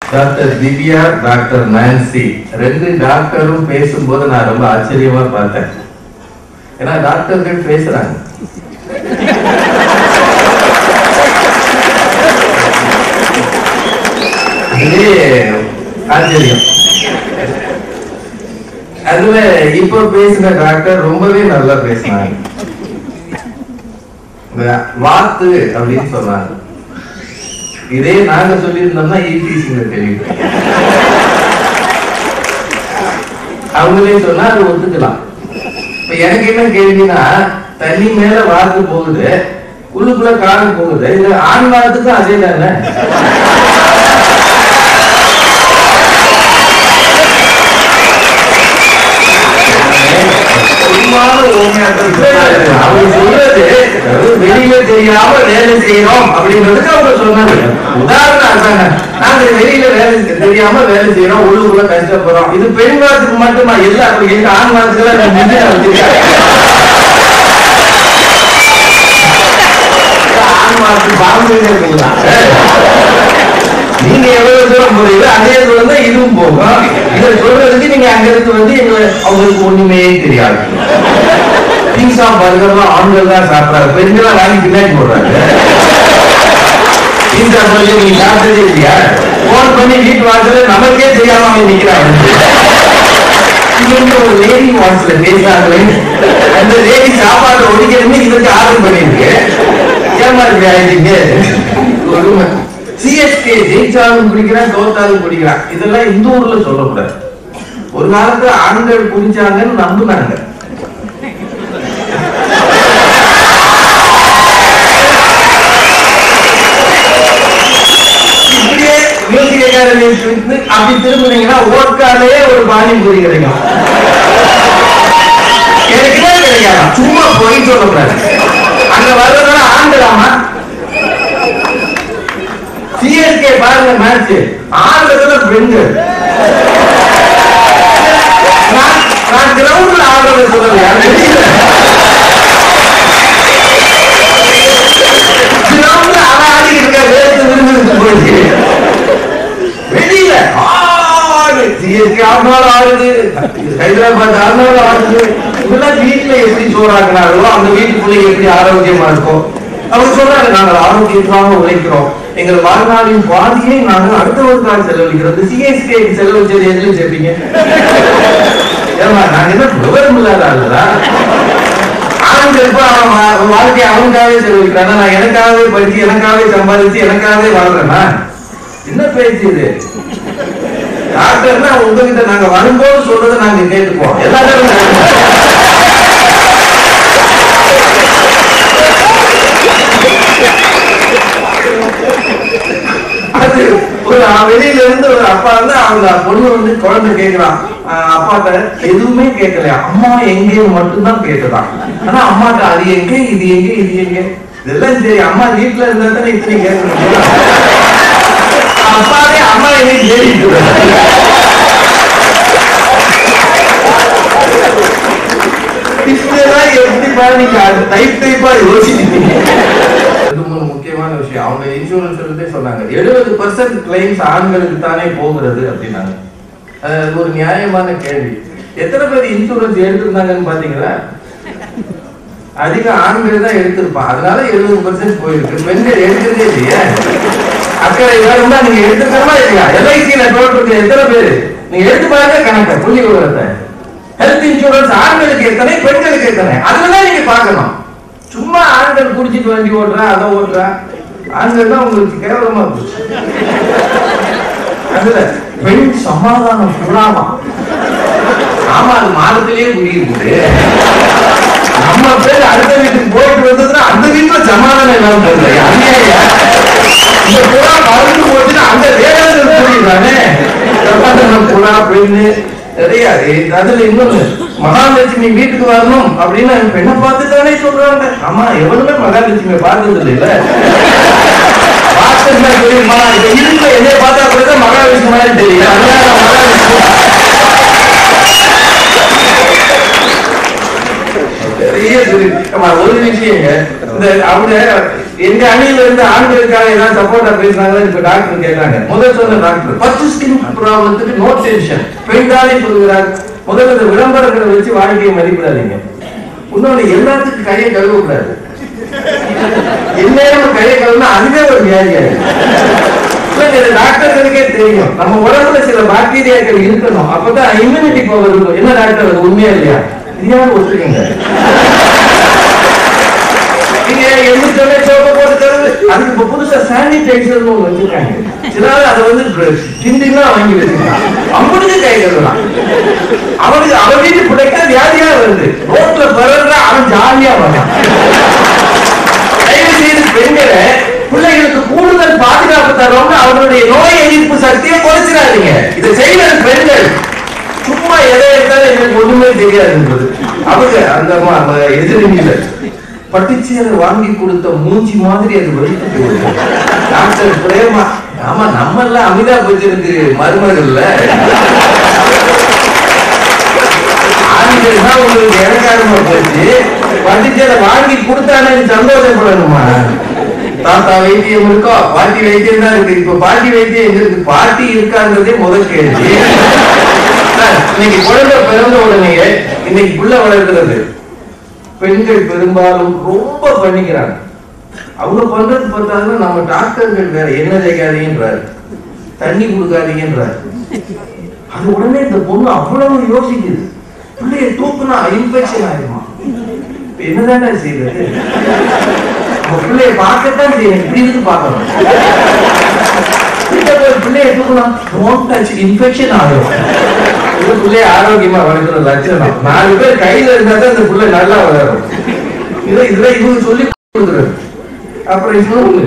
Doctor Divya doctor Nancy ரெண்டு டாக்டரும் பேசும்போது நான் ரொம்ப ஆச்சரியமா பார்த்தேன் ஏன்னா டாக்டர்கள் பேசுறாங்க இதுவே ஆச்சரியம் அதுல இப்ப பேசின டாக்டர் ரொம்பவே நல்லா பேசினாங்க இந்த வாத்து அப்படின்னு சொன்னாங்க இதே நாங்க சொல்லியிருந்தோம்னா ஈபிசிங்க தெரியும் அவங்களே சொன்னா அது ஒத்துக்கலாம் இப்ப எனக்கு என்ன கேள்வினா தண்ணி மேல வாத்து போகுது உள்ளுக்குள்ள காடு போகுது இது ஆண் வாத்துக்கும் அதே தானே சும்மாவே ஓமையாட்டம் சொல்லாது. அவங்க சொல்றது அதாவது வெளியில தெரியாம வேலை செய்யறோம் அப்படின்றதுக்கு அவங்க சொன்னாங்க உதாரணம் அதாங்க நாங்க வெளியில வேலை செய்- தெரியாம வேலை செய்யறோம் உள்ளுக்குள்ள கஷ்டப்படுறோம் இது பெண் வாரத்துக்கு மட்டுமா எல்லா எங்க ஆண் வாரத்துக்கு நான் முன்னே வச்சிருக்கேன் ஆண் வாரத்துக்கு பாம்புங்க இருக்குங்களா நீங்க எவ்வளவு தூரம் போறீங்களோ அதே தூரம் தான் இதுவும் போகும் இதை சொல்றதுக்கு நீங்க அங்க இருந்து வந்து எங்க அவங்களுக்கு ஒண்ணுமே தெரியாது பீஸா பர்கர்லாம் ஆண்கள் தான் சாப்பிடுறாங்க பெண்கள் வாங்கி பின்னாடி போடுறாங்க பீஸா பர்கர் நீங்க சாப்பிட்டதே இல்லையா போன் பண்ணி வீட்டு வாசல நமக்கே தெரியாம அவங்க நிக்கிறாங்க இங்க ஒரு லேடி வாட்ஸ்ல பேசுறாங்களே அந்த லேடி சாப்பாடு ஒடிக்கணும்னு இதுக்கு ஆர்டர் பண்ணிருக்கு ஏமாறி ஆயிட்டீங்க ஒரு சிஎஸ்கே ஜெயிச்சாலும் குடிக்கிறான் தோத்தாலும் குடிக்கிறான் இதெல்லாம் இந்த ஊர்ல சொல்லக்கூடாது ஒரு காலத்துல ஆண்கள் குடிச்சாங்கன்னு நம்புனாங்க இப்படியே மியூசிக் அகாடமி இருந்து அப்படி திரும்பினீங்கன்னா ஓட்காலே ஒரு பானிபூரி கிடைக்கும் கிடைக்குதா கிடைக்காதா சும்மா போய் சொல்லக்கூடாது அங்க வர்றதுனா ஆண்டுலாமா சிஎஸ்கே பாருங்க மேட்ச் ஆடுறதுல பெண்கள் நான் நான் கிரவுண்ட்ல ஆடுறத சொல்லலையா வெளியில கிரவுண்ட்ல அவன் ஆடிக்கிட்டு இருக்க வேர்த்து விரும்புறது போயிடுச்சு வெளியில ஆடு சிஎஸ்கே ஆடினாலும் ஆடுது ஹைதராபாத் ஆடினாலும் ஆடுது இதெல்லாம் வீட்டுல எப்படி சோறாக்குனாங்களோ அந்த வீட்டுக்குள்ள எப்படி ஆரோக்கியமா இருக்கும் அவங்க சொல்றாங்க நாங்கள் ஆரோக்கியமாக உழைக்கிறோம் எங்கள் வாழ்நாளின் பாதியை நாங்கள் அடுத்தவருக்காக செலவழிக்கிறோம் இந்த சிஎஸ்கே செலவழிச்சது எதுல சேர்ப்பீங்க ஏமா நாங்க என்ன விவரம் இல்லாத ஆளுதா ஆண்கள் இப்ப அவன் வா- அவன் வாழ்க்கையை அவனுக்காகவே செலவழிக்கிறானா நான் எனக்காகவே படிச்சு எனக்காகவே சம்பாதிச்சு எனக்காகவே வாழ்றேனா என்ன பேச்சு இது டாக்டர்னா உங்ககிட்ட நாங்க வரும்போது சொல்றதை நாங்க கேட்டுப்போம் எல்லாரும் அது ஒரு வெளியில இருந்து ஒரு அப்பா வந்து அவங்க பொண்ணு வந்து குழந்தை கேக்குறான் ஆஹ் அப்பாட்ட எதுவுமே கேட்கலையா அம்மா எங்கேன்னு மட்டும்தான் கேட்டுதான் ஆனா அம்மாட்ட அது எங்க இது எங்க இது எங்க இதெல்லாம் சரி அம்மா வீட்டுல இருந்தா தானே இத்தனை கேட்கணும் அப்பாவே அம்மா எங்க தேடிட்டு இருக்காரு. இதெல்லாம் எப்படி பாரு நீங்க டைப் டைப்பா யோசிக்கிறீங்க ரெண்டு மூணு முக்கியமான விஷயம் அவங்க இன்சூரன்ஸ் இருந்தே சொன்னாங்க எழுபது பர்சன்ட் கிளைம்ஸ் ஆண்களுக்கு தானே போகிறது அப்படின்னாங்க அது ஒரு நியாயமான கேள்வி எத்தனை பேர் இன்சூரன்ஸ் எடுத்திருந்தாங்கன்னு பாத்தீங்களா அதிக ஆண்கள் தான் எடுத்திருப்பான் அதனால எழுபது பர்சன்ட் போயிருக்கு பெண்கள் எடுக்கிறதே இல்லையா அக்கறை வேணும்னா நீங்க எடுத்துக்கிறமா இல்லையா எல்ஐசியில டோட்டல் எத்தனை பேரு நீங்க எடுத்து பாருங்க கணக்க புள்ளி விவரத்தை ஹெல்த் இன்சூரன்ஸ் ஆண்களுக்கு எத்தனை பெண்களுக்கு எத்தனை அதுலதான் நீங்க பார்க்கணும் சும்மா ஆண்கள் குடிச்சிட்டு வண்டி ஓட்டுறா அதை ஓட்டுறா ஆண்கள் தான் உங்களுக்கு கேவலமா போச்சு அதுல பெண் சமாதானம் புறாமா ஆமா அது மாதத்திலேயே குடியிருக்குது நம்ம பேர் அடுத்த வீட்டுக்கு போயிட்டு வந்ததுன்னா அந்த வீட்டுல சமாதானம் இல்லாம போகுது அநியாயா இந்த புறா மறந்து போச்சுன்னா அந்த வேலையில கூடிடுறானே சமாதானம் புறா பெண்ணு நிறைய இருக்கு. அதுல இன்னொன்னு மகாலட்சுமி வீட்டுக்கு வரணும் அப்படின்னு பெண்ணை பார்த்து தானே சொல்றாங்க ஆமா எவனுமே மகாலட்சுமியை பார்த்தது இல்ல பார்த்தா தெரியுமா இப்ப இருக்க என்னை பார்த்தா கூட தான் மகாலட்சுமி மாதிரி தெரியும் அதனால நான் மகாலட்சுமி நிறைய இருக்கு. ஆமா, ஒரு விஷயங்க இந்த அவங்க எங்க அணியில இருந்து ஆண்களுக்காக ஏதாவது சப்போர்ட்டா பேசுறாங்களா இப்ப டாக்டர் கேட்டாங்க முதல் சொன்ன டாக்டர் பத்து ஸ்கின் ப்ராப்ளத்துக்கு நோ டென்ஷன் பெண்தானே சொல்கிறார் முதல்ல இந்த விளம்பரங்களை வச்சு வாழ்க்கையை மதிப்பிடாதீங்க இன்னொன்னு எல்லாத்துக்கும் கையை கழுவக்கூடாது எந்நேரம் கையை கழுவினா அதுவே ஒரு வியாதியாது இல்லைங்க, இது டாக்டர்களுக்கே தெரியும் நம்ம உடம்புல சில பாக்டீரியாக்கள் இருக்கணும் அப்பதான் இம்யூனிட்டி பவர் இருக்கும் என்ன டாக்டர் அது உண்மையா இல்லையா தெரியாம ஒத்துக்கங்க நீங்க எந்திரிச்சோடனே சோப்பை போட்டு கழுவு. அதுக்கு இப்ப புதுசா சானிடைசர்னு ஒண்ணு வச்சிருக்காங்க சிலர் அதை வந்து திண்டினா வாங்கி வச்சிருக்கான் அவனுக்கு கை கழுவலாம் அவனுக்கு அவன் வீட்டு பிள்ளைக்கு வியாதியா வருது ரோட்ல பரவுற அவன் ஜாலியா வரான் தயவு செய்து பெண்களை பிள்ளைகளுக்கு கூடுதல் பாதுகாப்பு தரோம்னு அவர்களுடைய நோய் எதிர்ப்பு சக்தியை குறைச்சிடாதீங்க இதை செய்வது பெண்கள் சும்மா எதை எடுத்தாலும் எனக்கு ஒண்ணுமே தெரியாதுன்றது அவங்க அந்த ம- ம- எதிரில பட்டுச்சேலை வாங்கி கொடுத்த மூஞ்சி மாதிரி அது வெளுத்து போயிருக்கு டாக்டர் பிரேமா ஆமா நம்ம எல்லாம் அமிதாப் பச்சனுக்கு மருமகள்ல ஆண்கள் தான் உங்களுக்கு இறக்காரமா போச்சு பட்டுச்சேலை வாங்கி கொடுத்தானே சந்தோஷப்படணுமா தாத்தா வைத்தியம் இருக்கோ பாட்டி வைத்தியம் தான் இருக்கு இப்ப பாட்டி வைத்தியம் எங்க இருக்கு பாட்டி இருக்காங்கிறதே முதல் கேள்வி சார், இன்னைக்கு குழந்தை பிறந்த உடனே இன்னைக்கு புள்ள வளர்க்கிறது பெண்கள் பெரும்பாலும் ரொம்ப பண்ணிக்கிறாங்க அவங்க பண்றது பார்த்தாலும் நம்ம டாக்டர்கள் வேற என்ன செய்யாதீங்கன்றாரு தண்ணி கொடுக்காதீங்கன்றாரு அது உடனே இந்த பொண்ணு அவ்வளவு யோசிக்குது பிள்ளைய தூக்குனா இன்ஃபெக்ஷன் ஆயிடுமா இப்ப என்னதானே செய்யறது நம்ம பிள்ளைய பார்க்கத்தான் செய்யணும் இப்படி இருந்து பார்க்கணும் கிட்ட போய் பிள்ளைய தூக்கலாம் டோன்ட் டச் இன்ஃபெக்ஷன் ஆகும் இது பிள்ளைய ஆரோக்கியமா வளர்க்கிற லட்சணம் நாலு பேர் கையில இருந்தா தான் இந்த பிள்ளை நல்லா வளரும் இதை இதுல இவங்க சொல்லி கொடுக்குறது அப்புறம் இன்னொன்னு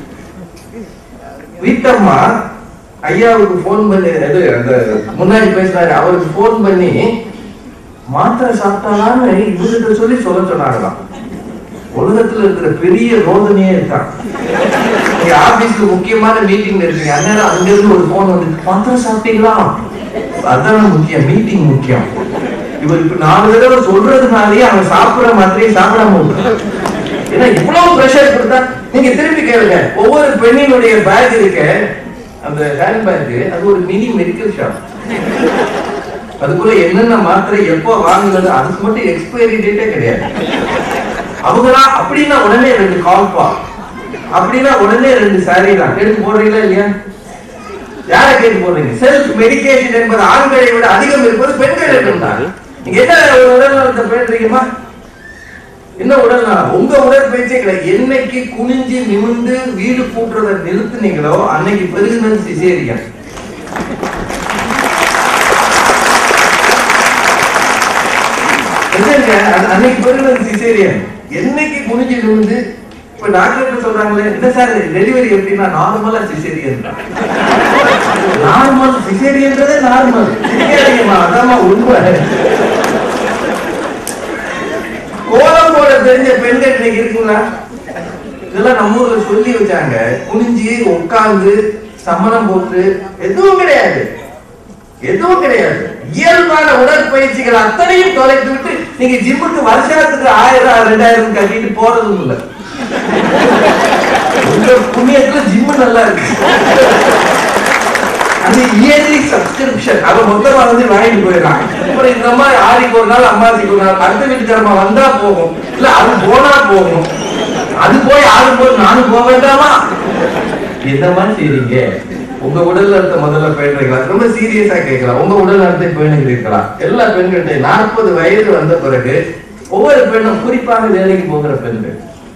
வீட்டம்மா ஐயாவுக்கு போன் பண்ணி அது அந்த முன்னாடி பேசினாரு அவருக்கு போன் பண்ணி மாத்திரை சாப்பிட்டாலான்னு இவர்கிட்ட சொல்லி சொல்ல சொன்னாங்களாம் உலகத்துல இருக்கிற பெரிய ரோதனையே இருக்கான் நீங்க ஆபீஸ்ல முக்கியமான மீட்டிங் இருக்கீங்க அந்நேரம் அங்க இருந்து ஒரு போன் வந்து மாத்திரை சாப்பிட்டீங்களா அதான் முக்கியம் மீட்டிங் முக்கியம் இவர் இப்ப நாலு தடவை சொல்றதுனாலயே அவன் சாப்பிடுற மாத்திரையை சாப்பிடாம விட்டுறான். ஏன்னா இவ்வளவு பிரஷர் கொடுத்தா நீங்க திருப்பி கேளுங்க ஒவ்வொரு பெண்ணினுடைய பேக் இருக்க அந்த ஹேண்ட் பேக் அது ஒரு மினி மெடிக்கல் ஷாப் அதுக்குள்ள என்னென்ன மாத்திரை எப்போ வாங்குறது அதுக்கு மட்டும் எக்ஸ்பைரி டேட்டே கிடையாது அவங்களா அப்படின்னா உடனே ரெண்டு கால் பா அப்படின்னா உடனே ரெண்டு சாரி தான் எடுத்து போடுறீங்களா இல்லையா யாரை கேட்டு போடுறீங்க செல்ஃப் மெடிகேஷன் என்பது ஆண்களை விட அதிகம் இருப்பது பெண்கள் தான் நீங்க என்ன உடல் நலத்தை பேசுறீங்கம்மா என்ன உடல் நலம் உங்க உடற்பயிற்சியே கிடையாது என்னைக்கு குனிஞ்சு நிமிர்ந்து வீடு கூட்டுறதை நிறுத்துனீங்களோ அன்னைக்கு பெருகுனது சிசேரியன் என்னங்க அது அன்னைக்கு பெருகுனது சிசேரியன் என்னைக்கு குனிஞ்சு நிமிர்ந்து இப்ப டாக்டர் சொல்றாங்களே என்ன சார் டெலிவரி எப்படின்னா நார்மலா சிசேரியன் நார்மல் சிசேரியன்றதே நார்மல் அதாம்மா உண்மை கோலம் போட தெரிஞ்ச பெண்கள் இன்னைக்கு இருக்குங்களா இதெல்லாம் நம்ம ஊர்ல சொல்லி வச்சாங்க குனிஞ்சு உட்கார்ந்து சமணம் போட்டு எதுவும் கிடையாது எதுவும் கிடையாது இயல்பான உடற்பயிற்சிகள் அத்தனையும் தொலைத்து விட்டு நீங்க ஜிம்முக்கு வருஷத்துக்கு ஆயிரம் ரெண்டாயிரம் கட்டிட்டு போறதும் இல்ல உங்க புண்ணியத்துல ஜிம்மு நல்லா இருக்கு அந்த இயர்லி சப்ஸ்கிரிப்ஷன் அவ மொத்தமா வந்து வாங்கிட்டு போயிடலாம் அப்புறம் இந்த மாதிரி ஆடிக்கு ஒரு நாள் அம்மாசிக்கு ஒரு நாள் அடுத்த வீட்டுக்காரமா வந்தா போகும் இல்ல அது போனா போகும் அது போய் ஆடும் போது நானும் போக வேண்டாமா எந்த மாதிரி செய்றீங்க உங்க உடல் நலத்தை முதல்ல பேணுறீங்களா ரொம்ப சீரியஸா கேட்கலாம் உங்க உடல் நலத்தை பேணுகிறீர்களா எல்லா பெண்கள்ட்ட நாற்பது வயது வந்த பிறகு ஒவ்வொரு பெண்ணும் குறிப்பாக வேலைக்கு போகிற பெண்கள்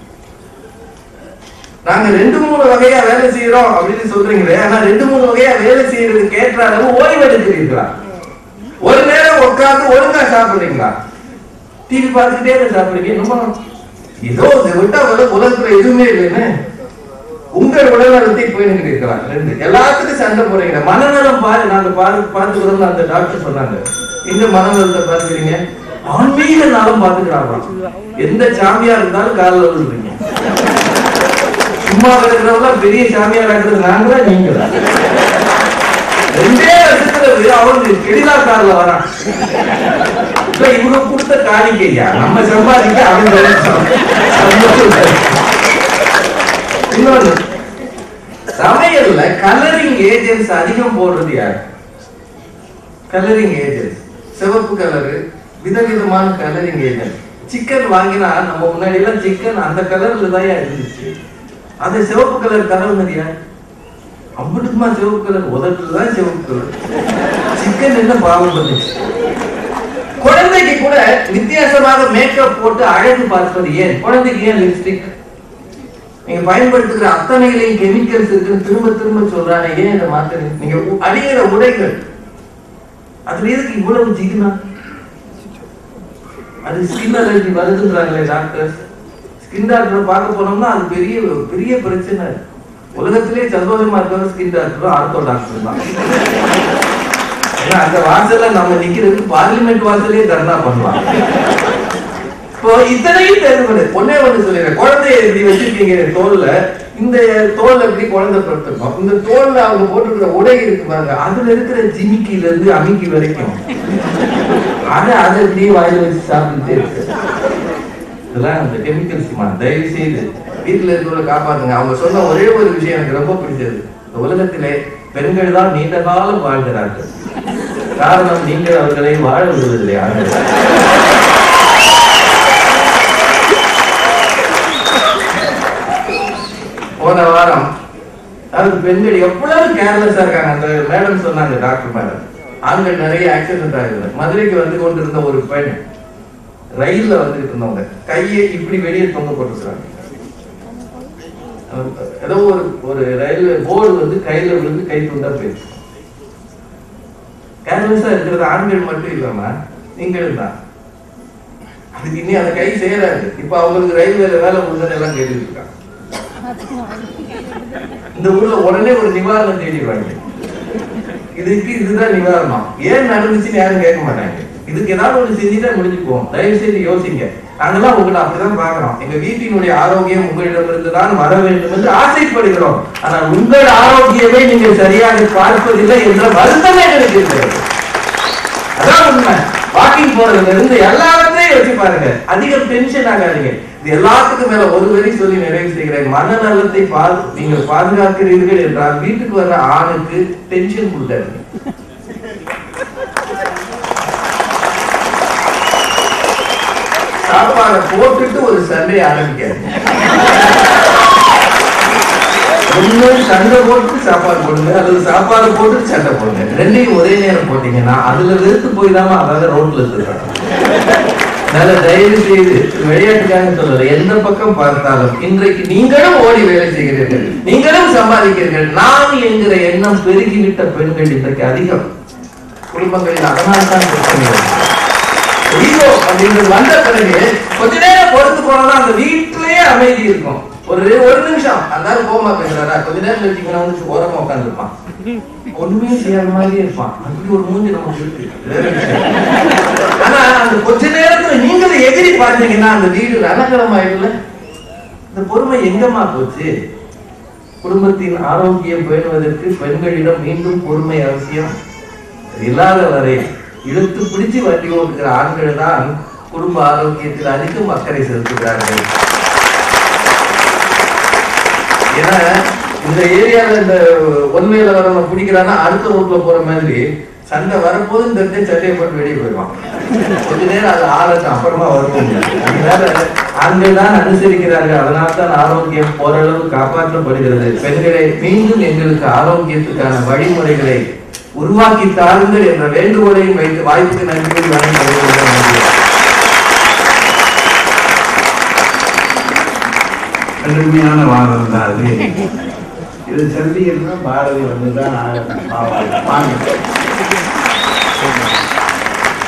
நாங்க ரெண்டு மூணு வகையா வேலை செய்யறோம் அப்படின்னு சொல்றீங்களே ஆனா ரெண்டு மூணு வகையா வேலை செய்யறதுக்கு ஏற்ற அளவு ஓய்வு எடுக்கிறீர்களா ஒரு நேரம் உட்கார்ந்து ஒழுங்கா சாப்பிடுறீங்களா டிவி பார்த்துக்கிட்டே இருந்து சாப்பிடுறீங்க என்னமோ ஏதோ இதை விட்டா வந்து உலகத்துல எதுவுமே இல்லைன்னு உங்கள் உடல்நலத்தை போயிருக்கிறீர்களா ரெண்டு எல்லாத்துக்கும் சண்டை போறீங்க மனநலம் பாரு நாங்க பாரு பார்த்துக்கிறோம்னு அந்த டாக்டர் சொன்னாங்க எங்க மனநலத்தை பார்த்துக்கிறீங்க ஆன்மீக நலம் பார்த்துக்கிறாங்களாம் எந்த சாமியா இருந்தாலும் காலில் விழுறீங்க சும்மா இருக்கிறவங்க பெரிய சாமியார் ஆக்குறது நாங்களா நீங்களா ரெண்டே வருஷத்துல அவங்க கெடிலா கார்ல வரான் இல்ல இவங்க கொடுத்த காணிக்கையா நம்ம சம்பாதிக்க அவங்க இன்னொன்னு சமையல்ல கலரிங் ஏஜென்ட்ஸ் அதிகம் போடுறது யார் கலரிங் ஏஜென்ட்ஸ் சிவப்பு கலரு விதவிதமான கலரிங் ஏஜென்ட் சிக்கன் வாங்கினா நம்ம முன்னாடி எல்லாம் சிக்கன் அந்த கலர்ல தான் இருந்துச்சு அது சிவப்பு கலர் கலர் யார் அம்பட்டுக்குமா சிவப்பு கலர் உதட்டுல தான் சிவப்பு கலர் சிக்கன் என்ன பாவம் பண்ணுச்சு குழந்தைக்கு கூட வித்தியாசமாக மேக்கப் போட்டு அழகு பார்ப்பது ஏன் குழந்தைக்கு ஏன் லிப்ஸ்டிக் நீங்க பயன்படுத்துகிற அத்தனையிலையும் கெமிக்கல்ஸ் இருக்குன்னு திரும்ப திரும்ப சொல்றாங்க ஏன் இதை மாத்துறீங்க நீங்க உ- அணிகிற உடைகள் அதுல எதுக்கு இவ்வளவு ஜிகினா அது ஸ்கின் அலர்ஜி வருதுன்றாங்களே டாக்டர்ஸ் ஸ்கின் டாக்டர் பார்க்க போனோம்னா அது பெரிய பெரிய பிரச்சனை உலகத்திலே சந்தோஷமா இருக்கிறது ஸ்கின் டாக்டரும் ஆர்த்தோ டாக்டர் தான் ஏன்னா அந்த வாசல்ல நம்ம நிக்கிறதுக்கு பார்லிமெண்ட் வாசலே தர்ணா பண்ணலாம் இப்போ இத்தனையும் தேர்வு ஒன்னே ஒண்ணு சொல்லிடுறேன் குழந்தைய இப்படி வச்சிருக்கீங்க தோல்ல இந்த தோல்ல இப்படி குழந்தை படுத்திருக்கோம் இந்த தோல்ல அவங்க போட்டிருக்கிற உடை இருக்கு பாருங்க அதுல இருக்கிற ஜிமிக்கில இருந்து அமிக்கி வரைக்கும் அதை அதை இப்படியே வாயில வச்சு சாப்பிட்டுட்டே இருக்கு இதெல்லாம் அந்த கெமிக்கல்ஸ் தயவு செய்து வீட்டுல இருக்கிறவங்களை காப்பாத்துங்க அவங்க சொன்ன ஒரே ஒரு விஷயம் எனக்கு ரொம்ப பிடிச்சது இந்த உலகத்திலே பெண்கள் தான் நீண்ட காலம் வாழ்கிறார்கள் காரணம் நீங்கள் அவர்களை வாழ விடுவதில்லை ஆண்கள் போன வாரம் அதாவது பெண்கள் எவ்வளவு கேர்லெஸ்ஸா இருக்காங்க அந்த மேடம் சொன்னாங்க டாக்டர் மேடம் ஆண்கள் நிறைய ஆக்சிடென்ட் ஆகுது மதுரைக்கு வந்து கொண்டிருந்த ஒரு பெண் ரயில்ல வந்துட்டு இருந்தவங்க கையை இப்படி வெளியே தொங்க போட்டுருக்காங்க ஏதோ ஒரு ஒரு ரயில் போர்டு வந்து கையில விழுந்து கை துண்டா போயிடுச்சு கேர்லெஸ்ஸா இருக்கிறது ஆண்கள் மட்டும் இல்லாம நீங்களும் தான் அதுக்கு இனி அந்த கை சேராது இப்ப அவங்களுக்கு ரயில்வேல வேலை முடிஞ்சது எல்லாம் கேட்டுட்டு இருக்காங்க இந்த ஊர்ல உடனே ஒரு நிவாரணம் தேடிடுவாங்க இதுக்கு இதுதான் நிவாரணம் ஏன் நடந்துச்சுன்னு யாரும் கேட்க மாட்டாங்க இதுக்கு ஏதாவது ஒரு செஞ்சுட்டா முடிஞ்சுக்குவோம் தயவு செய்து யோசிங்க நாங்கெல்லாம் உங்களை அப்படிதான் பார்க்கிறோம் எங்க வீட்டினுடைய ஆரோக்கியம் உங்களிடமிருந்து தான் வர வேண்டும் என்று ஆசைப்படுகிறோம் ஆனால் உங்கள் ஆரோக்கியமே நீங்கள் சரியாக பார்ப்பதில்லை என்ற வருத்தமே எனக்கு இருக்கிறது அதான் உண்மை வாக்கிங் போறதுல இருந்து எல்லாத்தையும் வச்சு பாருங்க அதிகம் டென்ஷன் ஆகாதீங்க இது எல்லாத்துக்கும் மேல ஒரு வரி சொல்லி நிறைவு செய்கிறேன் மனநலத்தை பாது நீங்கள் பாதுகாக்கிறீர்கள் என்றால் வீட்டுக்கு வர்ற ஆணுக்கு டென்ஷன் கொடுக்காதீங்க சாப்பாடை போட்டுட்டு ஒரு சண்டை ஆரம்பிக்காது ஒண்ணு சண்டை போட்டு சாப்பாடு போடுங்க அல்லது சாப்பாடு போட்டு சண்டை போடுங்க ரெண்டையும் ஒரே நேரம் போட்டீங்கன்னா அதுல வெறுத்து போய் தான் அதாவது ரோட்ல இருக்கிறாங்க அதனால தயவு செய்து விளையாட்டுக்காக சொல்லல எந்த பக்கம் பார்த்தாலும் இன்றைக்கு நீங்களும் ஓடி வேலை செய்கிறீர்கள் நீங்களும் சம்பாதிக்கிறீர்கள் நான் என்கிற எண்ணம் பெருகிவிட்ட பெண்கள் இன்றைக்கு அதிகம் குடும்பங்களில் அதனால் தான் பிரச்சனைகள் ஈகோ அப்படின்றது வந்த பிறகு கொஞ்ச நேரம் பொறுத்து போனா அந்த வீட்டிலேயே அமைதி இருக்கும் ஒரு ஒரு நிமிஷம் அந்த கோமா பேசுறாரா கொஞ்ச நேரம் வச்சுக்கணும் வந்து ஓரமா உட்காந்துருப்பான் ஒண்ணுமே செய்யாத மாதிரியே இருப்பான் அப்படி ஒரு மூஞ்சி நமக்கு இருக்கு வேற விஷயம். ஆனா அந்த கொஞ்ச நேரத்துல நீங்களும் எதிரி பார்த்தீங்கன்னா அந்த வீடு ரணகரம் ஆயிடுல இந்த பொறுமை எங்கம்மா போச்சு குடும்பத்தின் ஆரோக்கியம் பேணுவதற்கு பெண்களிடம் மீண்டும் பொறுமை அவசியம் அது இல்லாத வரை இழுத்து பிடிச்சு வண்டி ஓட்டுகிற ஆண்கள் தான் குடும்ப ஆரோக்கியத்தில் அதிகம் அக்கறை செலுத்துகிறார்கள் ஏன்னா இந்த ஏரியால இந்த ஒன்மையில வரவங்க பிடிக்கிறான்னா அடுத்த ரோட்ல போற மாதிரி சண்டை வரப்போது இந்த இடத்துல சட்டையை போட்டு வெளியே போயிடுவான் கொஞ்ச நேரம் அது ஆளட்டும் அப்புறமா வருவோம் அதனால ஆண்கள் தான் அனுசரிக்கிறார்கள் அதனால தான் ஆரோக்கியம் ஓரளவு காப்பாற்றப்படுகிறது பெண்களை மீண்டும் எங்களுக்கு ஆரோக்கியத்துக்கான வழிமுறைகளை உருவாக்கி தாருங்கள் என்ற வேண்டுகோளையும் வைத்து வாய்ப்புக்கு நன்றி வழங்கி வருகிறேன். நன்றி. கடுமையான வாதம் தான் அது இது சந்திக்கிறதுனா பாரதி வந்து தான் வாங்க